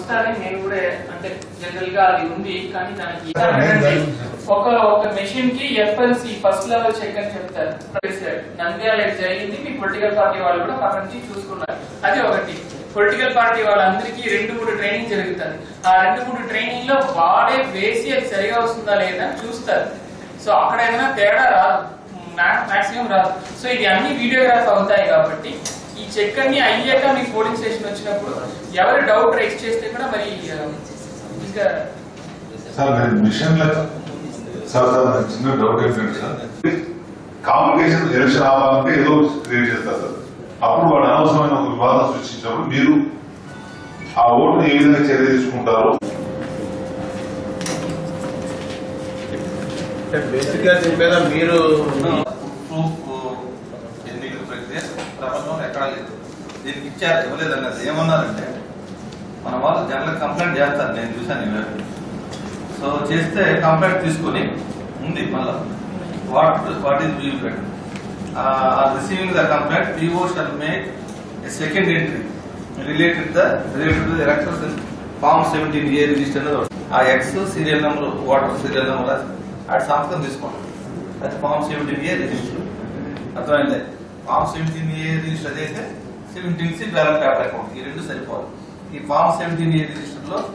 వస్తారని నేను కూడా అంటే జనరల్ గా అది ఉంది కానీ దానికి సార్, నేను దాని- ఒక ఒక మెషిన్ కి ఎఫ్ఎల్సి ఫస్ట్ లెవెల్ చెక్ అని చెప్తారు నంద్యాల ఇది జరిగింది మీ పొలిటికల్ పార్టీ వాళ్ళు కూడా పక్క నుంచి చూసుకున్నారు అది ఒకటి పొలిటికల్ పార్టీ వాళ్ళందరికీ రెండు మూడు ట్రైనింగ్ జరుగుతుంది ఆ రెండు మూడు ట్రైనింగ్ లో వాడే వేసి అది సరిగా వస్తుందా లేదా అని చూస్తారు సో అక్కడ ఏమైనా తేడా రాదు మాక్సిమం రాదు సో ఇది అన్ని వీడియోగ్రాఫ్ అవుతాయి కాబట్టి ఈ చెక్ అన్ని అయ్యాక మీ పోలింగ్ స్టేషన్ వచ్చినప్పుడు ఎవరు డౌట్ రైస్ చేస్తే కూడా మరి ఆ, ఇంకా సార్ నేను మిషన్ సార్ సార్ నాకు చిన్న డౌట్ ఏంటంటే సార్ కాంప్లికేషన్ ఎలక్షన్ అవ్వాలంటే ఏదో క్రియేట్ చేస్తారు సార్ అప్పుడు వాడు అనవసరమైన ఒక వివాదం సృష్టించినప్పుడు మీరు ఆ ఓటుని ఏ విధంగా చర్య తీసుకుంటారో బేసిక్ గా దీని మీద మీరు ప్రూఫ్ ఎన్నికల ప్రక్రియ ప్రపంచంలో ఎక్కడా లేదు దీనికి ఇచ్చారు ఇవ్వలేదు అన్నది ఏమన్నారంటే మన వాళ్ళు జనరల్ కంప్లైంట్ చేస్తారు నేను చూశాను ఇవాళ సో చేస్తే కంప్లైంట్ తీసుకొని ఉంది మళ్ళా what what is view pet receiving the complaint PO shall make a second entry related the related the election form seventeen A register uh ex serial number voter serial number అది సంతకం తీసుకోండి అది form seventeen A register అర్థమైంది form seventeen A register అదైతే seventeen C balance paper account ఈ రెండు సరిపోవాలి ఈ ఫార్మ్ సెవెంటీన్ ఏ రిజిస్టర్ లో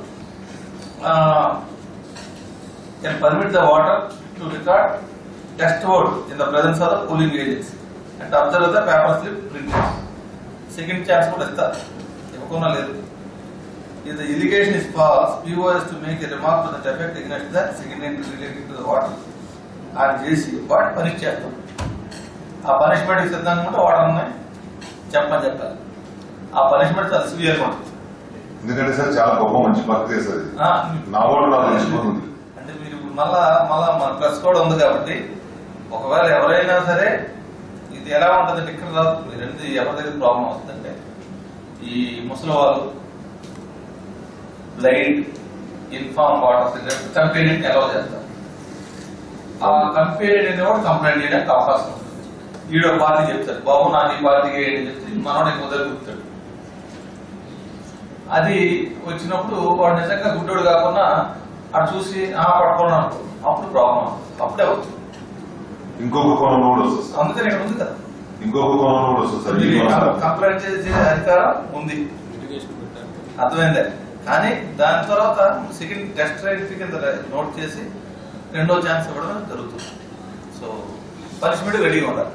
can permit the voter to record test vote in the presence of the polling agents and observe the paper slip print second chance కూడా ఇస్తారు ఇవ్వకుండా లేదు If the allegation is false, PO has to make a remark to that effect against the second entry related to the water. అని చేసి వాటి punish చేస్తాం ఆ punishment సిద్ధంగా ఉంటే వాటర్ ఉన్నాయి చెప్పని చెప్పాలి ఆ పనిష్మెంట్ చాలా సివియర్ ఉంటుంది ఎందుకంటే సార్ చాలా గొప్ప మంచి ప్రక్రియ సార్ ఇది ఆ, నా ఓటు నాకు తెలిసిపోతుంది అంటే మీరు ఇప్పుడు మళ్ళా మళ్ళా మన ప్లస్ కూడా ఉంది కాబట్టి ఒకవేళ ఎవరైనా సరే ఇది ఎలా ఉంటుంది ఇక్కడ రాదు మీరు ఎందుకు ఎవరి దగ్గర ప్రాబ్లం వస్తుందంటే ఈ ముసలి వాళ్ళు బ్లైండ్ ఇన్ఫార్మ్ వాటర్ కంపెనీని అలౌ చేస్తారు ఆ కంపెనీ అనేవాడు కంప్లైంట్ చేయడానికి అవకాశం ఉంటుంది ఈడో పార్టీ చెప్తారు బాబు నాకు ఈ పార్టీకి ఏంటి చెప్తే మనోడు ఎక్కువ దొరుకుతాడు అది వచ్చినప్పుడు వాడు నిజంగా గుడ్డోడు కాకుండా అటు చూసి ఆ పట్టుకోవడం అనుకో అప్పుడు ప్రాబ్లం అప్పుడే అవుతుంది ఇంకొక కోణంలో కూడా వస్తుంది సార్ అందుకని ఇక్కడ ఉంది కదా ఇంకొక కోణంలో కూడా వస్తుంది సార్ ఈ కోణం సార్. కంప్లైంట్ చేసే అధికారం ఉంది అర్థమైందే కానీ దాని తర్వాత సెకండ్ టెస్ట్ రైట్ కింద నోట్ చేసి రెండో ఛాన్స్ ఇవ్వడం జరుగుతుంది సో పనిష్మెంట్ రెడీగా ఉండాలి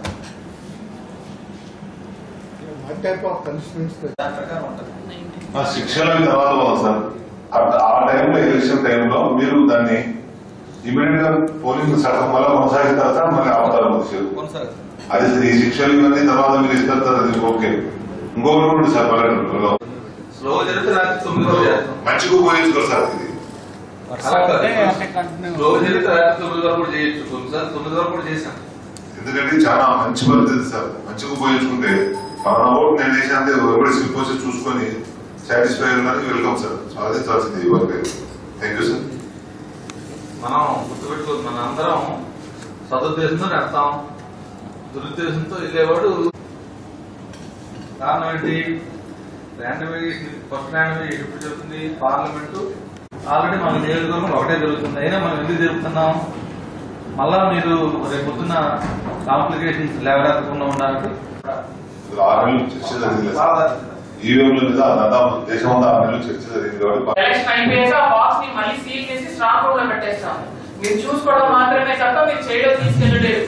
What type of punishments that దాని ప్రకారం ఉంటుంది ఆ శిక్షణ తర్వాత పోదు సార్ ఆ- ఆ టైంలో ఎలక్షన్ టైంలో మీరు దాన్ని ఇమీడియట్ గా పోలింగ్ సగం వల్ల కొనసాగిస్తారు సార్ మళ్ళీ ఆపుతారు కొద్దిసేపు కొనసాగుతుంది అది సార్ ఈ శిక్షలు ఇవన్నీ తర్వాత మీరు ఇస్తారు సార్ అది ఓకే ఇంకొకటి కూడా సార్ పల్లెటూరులో స్లో జరిగితే రాత్రి తొమ్మిది రోజులు చేస్తాం మంచిగా ఉపయోగించుకోరు సార్ ఇది అలా కాదు. స్లో జరిగితే రాత్రి తొమ్మిది వరకు కూడా చేయొచ్చు కొన్నిసార్లు తొమ్మిది వరకు కూడా చేశాం ఎందుకంటే చాలా మంచి పద్ధతి సార్ మంచిగా ఉపయోగించుకుంటే పలానా ఓటు నేను వేసానంటే ఎవరి స్లిప్ వచ్చి చూసుకొని సాటిస్ఫై అవ్వడానికి వెల్కమ్ సార్ సాధించాల్సింది ఈ వర్క్ థ్యాంక్ యూ సార్ మనం గుర్తుపెట్టుకో మన అందరం సదుద్దేశంతో నడతాం దురుద్దేశంతో వెళ్ళేవాడు కారణం ఏంటి ర్యాండమైజేషన్ ఫస్ట్ ర్యాండమైజేషన్ ఎప్పుడు జరుగుతుంది పార్లమెంటు ఆల్రెడీ మన నియోజకవర్గం ఒకటే జరుగుతుంది అయినా మనం ఎందుకు జరుపుతున్నాం మళ్ళా మీరు రేపు పొద్దున్న కాంప్లికేషన్స్ లేవరాకుండా ఉండాలంటే ఆరు నెలలు చర్చ జరిగింది సార్ పారదర్శకత. ఈవీఎంల మీద దాదాపు దేశం అంతా ఆరు నెలలు చర్చ జరిగింది కాబట్టి ఎలక్షన్ అయిపోయాక ఆ బాక్స్ ని మళ్ళీ సీల్ చేసి స్ట్రాంగ్ రూమ్ లో పెట్టేస్తాం మీరు చూసుకోవడం మాత్రమే తప్ప మీరు చేయలో తీసుకెళ్ళలేరు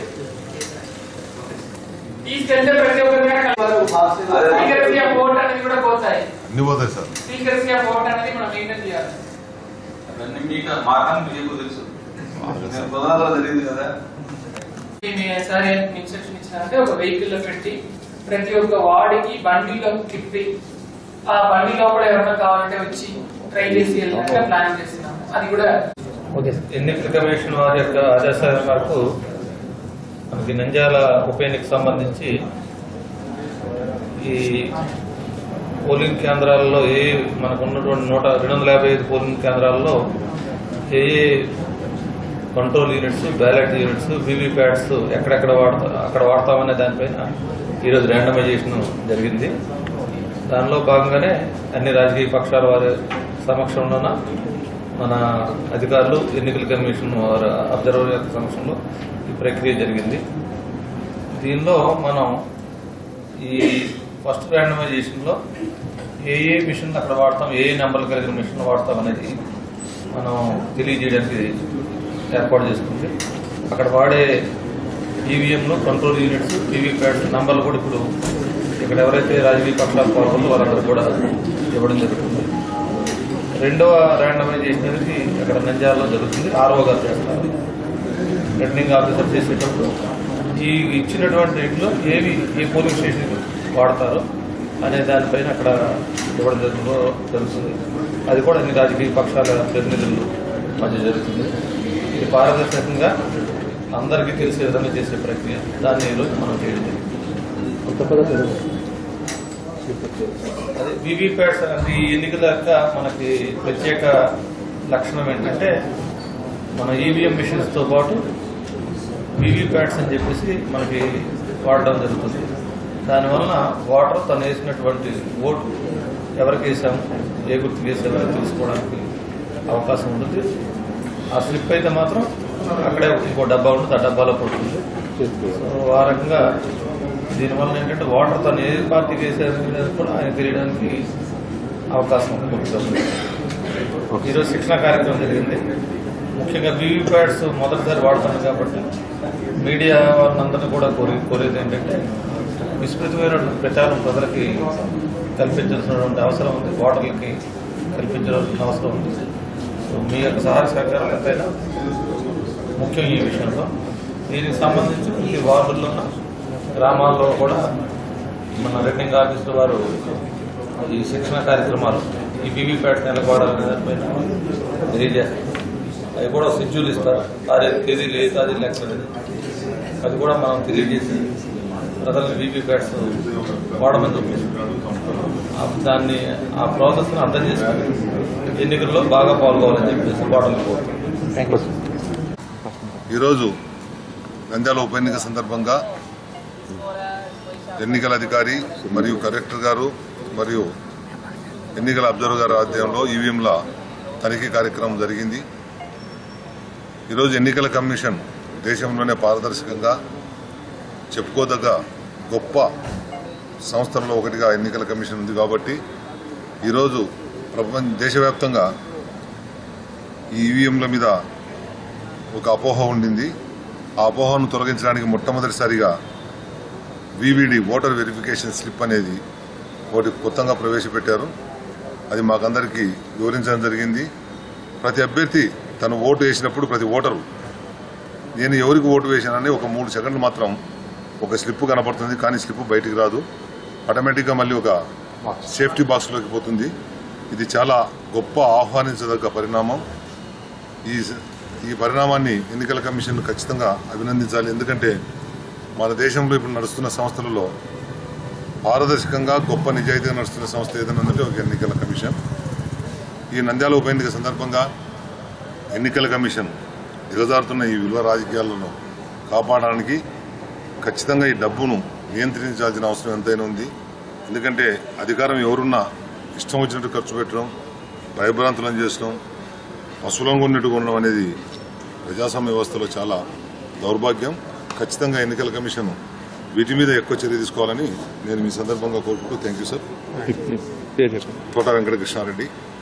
తీసుకెళ్తే ప్రతి ఒక్కరి సీక్రెసీ ఆఫ్ ఓట్ అనేది కూడా పోతాయి అన్ని పోతాయి సార్ సీక్రెసీ ఆఫ్ ఓట్ అనేది మనం మెయింటైన్ చేయాలి అవన్నీ మీకు మాకని మీకు తెలుసు నేను కుదరదో తెలియదు కదా మీ సార్ ఇన్స్ట్రక్షన్ ఇచ్చినారంటే ఒక వెహికల్ లో పెట్టి ప్రతి ఒక్క వాడికి బండిలో తిప్పి ఆ బండి లోపల ఎవరైనా కావాలంటే వచ్చి ట్రై చేసి వెళ్ళినట్టుగా ప్లాన్ చేస్తున్నాము అది కూడా ఎన్నికల కమిషన్ వారి యొక్క ఆదేశాల మేరకు మనకి నంద్యాల ఉప ఎన్నిక సంబంధించి ఈ పోలింగ్ కేంద్రాల్లో ఏ మనకు ఉన్నటువంటి నూట రెండు వందల యాభై ఐదు పోలింగ్ కేంద్రాల్లో ఏ ఏ control units ballot units VVPATs ఎక్కడెక్కడ వాడతా అక్కడ వాడతామనే దానిపైన ఈరోజు ర్యాండమైజేషన్ జరిగింది దానిలో భాగంగానే అన్ని రాజకీయ పక్షాల వారి సమక్షంలోన మన అధికారులు ఎన్నికల కమిషన్ వారి అబ్జర్వర్ యొక్క సమక్షంలో ఈ ప్రక్రియ జరిగింది దీనిలో మనం ఈ ఫస్ట్ ర్యాండమైజేషన్లో ఏ ఏ మిషన్ అక్కడ వాడతాం ఏ ఏ నెంబర్లు కలిగిన మిషన్ వాడతాం అనేది మనం తెలియజేయడానికి ఏర్పాటు చేసుకుంది అక్కడ వాడే ఈవీఎంలు కంట్రోల్ యూనిట్స్ టీవీ ప్యాడ్స్ నంబర్లు కూడా ఇప్పుడు ఇక్కడ ఎవరైతే రాజకీయ పక్షాలు పాల్గొందో వాళ్ళందరూ కూడా ఇవ్వడం జరుగుతుంది రెండవ ర్యాండమైజేషన్ అనేది అక్కడ నంద్యాలలో జరుగుతుంది ఆర్ఓ గారు చేస్తారు రిటర్నింగ్ ఆఫీసర్ చేసేటప్పుడు ఈ ఇచ్చినటువంటి వీటిలో ఏవి ఏ పోలింగ్ స్టేషన్ వాడతారో అనే దానిపైన అక్కడ ఇవ్వడం జరుగుతుందో జరుగుతుంది అది కూడా అన్ని రాజకీయ పక్షాల ప్రతినిధులు మధ్య జరుగుతుంది ఇది పారదర్శకంగా అందరికీ తెలిసే విధంగా చేసే ప్రక్రియ దాన్ని ఈరోజు మనం చేయడం జరిగింది. అదే వీవీప్యాట్స్ అనేది ఈ ఎన్నికల యొక్క మనకి ప్రత్యేక లక్షణం ఏంటంటే మన ఈవీఎం మిషన్స్ తో పాటు వీవీప్యాట్స్ అని చెప్పేసి మనకి వాడడం జరుగుతుంది దానివలన ఓటర్ తను వేసినటువంటి ఓటు ఎవరికి వేసాము ఏ గుర్తుకు వేసామని తెలుసుకోవడానికి అవకాశం ఉంటుంది ఆ స్లిప్ అయితే మాత్రం అక్కడే ఇంకో డబ్బా ఉంటుంది ఆ డబ్బాలో పడుతుంది సో ఆ రకంగా దీనివల్ల ఏంటంటే ఓటర్ తను ఏ పార్టీకి వేసారనేది కూడా ఆయన తెలియడానికి అవకాశం ఉంటుంది ఈరోజు శిక్షణ కార్యక్రమం జరిగింది ముఖ్యంగా వీవీప్యాట్స్ మొదటిసారి వాడుతున్నాం కాబట్టి మీడియా వాళ్ళందరినీ కూడా కోరి కోరేది ఏంటంటే విస్తృతమైనటువంటి ప్రచారం ప్రజలకి కల్పించాల్సినటువంటి అవసరం ఉంది ఓటర్లకి కల్పించాల్సిన అవసరం ఉంది సో మీ యొక్క సహాయ సహకారం ఎంతైనా ముఖ్యం ఈ విషయంలో దీనికి సంబంధించి ప్రతి వార్డుల్లోన గ్రామాల్లో కూడా మన రిటర్నింగ్ ఆఫీసుల వారు ఈ శిక్షణ కార్యక్రమాలు ఈ వీవీప్యాట్ నెలకు వాడాలనే దానిపైన తెలియజేస్తారు అవి కూడా షెడ్యూల్ ఇస్తారు తారీఖు తేదీలు ఏ తారీఖు లెక్క అనేది అది కూడా మనం తెలియజేసి ప్రజలను వీవీప్యాట్స్ వాడమని చెప్పేసి ఆ దాన్ని ఆ ప్రాసెస్ని అర్థం చేసుకుని ఎన్నికల్లో బాగా పాల్గొవాలని చెప్పేసి వాడమని కోరుతున్నాం ఈరోజు నంద్యాల ఉప ఎన్నిక సందర్భంగా ఎన్నికల అధికారి మరియు కలెక్టర్ గారు మరియు ఎన్నికల అబ్జర్వర్ గారి ఆధ్వర్యంలో ఈవీఎంల తనిఖీ కార్యక్రమం జరిగింది ఈరోజు ఎన్నికల కమిషన్ దేశంలోనే పారదర్శకంగా చెప్పుకోదగ్గ గొప్ప సంస్థల్లో ఒకటిగా ఎన్నికల కమిషన్ ఉంది కాబట్టి ఈరోజు ప్రపంచ దేశవ్యాప్తంగా ఈ ఈవీఎంల మీద ఒక అపోహ ఉండింది ఆ అపోహను తొలగించడానికి మొట్టమొదటిసారిగా వివిడి ఓటర్ వెరిఫికేషన్ స్లిప్ అనేది ఒకటి కొత్తగా ప్రవేశపెట్టారు అది మాకందరికీ వివరించడం జరిగింది ప్రతి అభ్యర్థి తను ఓటు వేసినప్పుడు ప్రతి ఓటరు నేను ఎవరికి ఓటు వేశానని ఒక మూడు సెకండ్లు మాత్రం ఒక స్లిప్ కనపడుతుంది కానీ స్లిప్ బయటికి రాదు ఆటోమేటిక్గా మళ్ళీ ఒక సేఫ్టీ బాక్స్లోకి పోతుంది ఇది చాలా గొప్ప ఆహ్వానించదగ్గ పరిణామం ఈ ఈ పరిణామాన్ని ఎన్నికల కమిషన్ ఖచ్చితంగా అభినందించాలి ఎందుకంటే మన దేశంలో ఇప్పుడు నడుస్తున్న సంస్థలలో పారదర్శకంగా గొప్ప నిజాయితీగా నడుస్తున్న సంస్థ ఏదైనా ఉందంటే ఒక ఎన్నికల కమిషన్ ఈ నంద్యాల ఉప ఎన్నిక సందర్భంగా ఎన్నికల కమిషన్ దిగజారుతున్న ఈ విలువ రాజకీయాలను కాపాడడానికి ఖచ్చితంగా ఈ డబ్బును నియంత్రించాల్సిన అవసరం ఎంతైనా ఉంది ఎందుకంటే అధికారం ఎవరున్నా ఇష్టం వచ్చినట్టు ఖర్చు పెట్టడం భయభ్రాంతులను చేసడం అసులంగా ఉన్నట్టుగా ఉండడం అనేది ప్రజాస్వామ్య వ్యవస్థలో చాలా దౌర్భాగ్యం ఖచ్చితంగా ఎన్నికల కమిషన్ వీటి మీద ఎక్కువ చర్య తీసుకోవాలని నేను మీ సందర్భంగా కోరుకుంటూ థ్యాంక్ యూ సార్ తోట వెంకటకృష్ణారెడ్డి